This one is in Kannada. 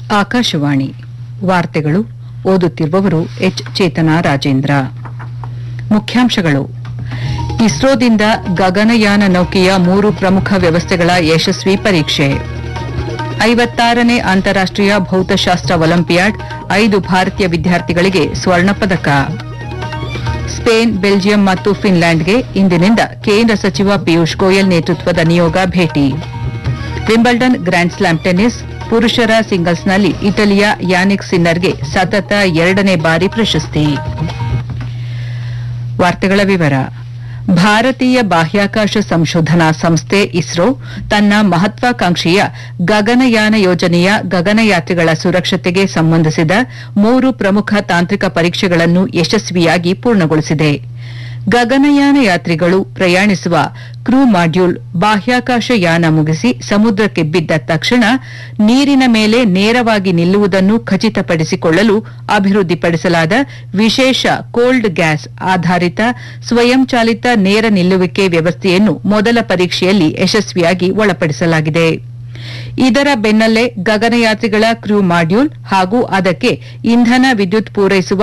ಆಕಾಶವಾಣಿ ವಾರ್ತೆಗಳು ಓದುತ್ತಿರುವವರು ಎಚ್ ಚೇತನ ರಾಜೇಂದ್ರ ಮುಖ್ಯಾಂಶಗಳು ಇಸ್ರೋದಿಂದ ಗಗನಯಾನ ನೌಕೆಯ ಮೂರು ಪ್ರಮುಖ ವ್ಯವಸ್ಥೆಗಳ ಯಶಸ್ವಿ ಪರೀಕ್ಷೆ ಐವತ್ತಾರನೇ ಅಂತಾರಾಷ್ಟೀಯ ಭೌತಶಾಸ್ತ್ರ ಒಲಿಂಪಿಯಾಡ್ ಐದು ಭಾರತೀಯ ವಿದ್ಯಾರ್ಥಿಗಳಿಗೆ ಸ್ವರ್ಣ ಪದಕ ಸ್ಪೇನ್ ಬೆಲ್ಜಿಯಂ ಮತ್ತು ಫಿನ್ಲ್ಯಾಂಡ್ಗೆ ಇಂದಿನಿಂದ ಕೇಂದ್ರ ಸಚಿವ ಪಿಯೂಷ್ ಗೋಯಲ್ ನೇತೃತ್ವದ ನಿಯೋಗ ಭೇಟಿ ವಿಂಬಲ್ಡನ್ ಗ್ರ್ಯಾಂಡ್ ಸ್ಲಾಮ್ ಟೆನ್ನಿಸ್ ಪುರುಷರ ಸಿಂಗಲ್ಸ್ನಲ್ಲಿ ಇಟಲಿಯ ಯಾನಿಕ್ ಸಿನ್ನರ್ಗೆ ಸತತ ಎರಡನೇ ಬಾರಿ ಪ್ರಶಸ್ತಿ ವಾರ್ತೆಗಳ ವಿವರ ಭಾರತೀಯ ಬಾಹ್ಯಾಕಾಶ ಸಂಶೋಧನಾ ಸಂಸ್ಥೆ ಇಸ್ರೋ ತನ್ನ ಮಹತ್ವಾಕಾಂಕ್ಷೆಯ ಗಗನಯಾನ ಯೋಜನೆಯ ಗಗನಯಾತ್ರಿಗಳ ಸುರಕ್ಷತೆಗೆ ಸಂಬಂಧಿಸಿದ ಮೂರು ಪ್ರಮುಖ ತಾಂತ್ರಿಕ ಪರೀಕ್ಷೆಗಳನ್ನು ಯಶಸ್ವಿಯಾಗಿ ಪೂರ್ಣಗೊಳಿಸಿದೆ ಗಗನಯಾನ ಯಾತ್ರಿಗಳು ಪ್ರಯಾಣಿಸುವ ಕ್ರೂ ಮಾಡ್ಯೂಲ್ ಬಾಹ್ಯಾಕಾಶ ಯಾನ ಮುಗಿಸಿ ಸಮುದ್ರಕ್ಕೆ ಬಿದ್ದ ತಕ್ಷಣ ನೀರಿನ ಮೇಲೆ ನೇರವಾಗಿ ನಿಲ್ಲುವುದನ್ನು ಖಚಿತಪಡಿಸಿಕೊಳ್ಳಲು ಅಭಿವೃದ್ಧಿಪಡಿಸಲಾದ ವಿಶೇಷ ಕೋಲ್ಡ್ ಗ್ಯಾಸ್ ಆಧಾರಿತ ಸ್ವಯಂಚಾಲಿತ ನೇರ ನಿಲ್ಲುವಿಕೆ ವ್ಯವಸ್ಥೆಯನ್ನು ಮೊದಲ ಪರೀಕ್ಷೆಯಲ್ಲಿ ಯಶಸ್ವಿಯಾಗಿ ಒಳಪಡಿಸಲಾಗಿದೆ ಇದರ ಬೆನ್ನಲ್ಲೇ ಗಗನಯಾತ್ರಿಗಳ ಕ್ರೂ ಮಾಡ್ಯೂಲ್ ಹಾಗೂ ಅದಕ್ಕೆ ಇಂಧನ ವಿದ್ಯುತ್ ಪೂರೈಸುವ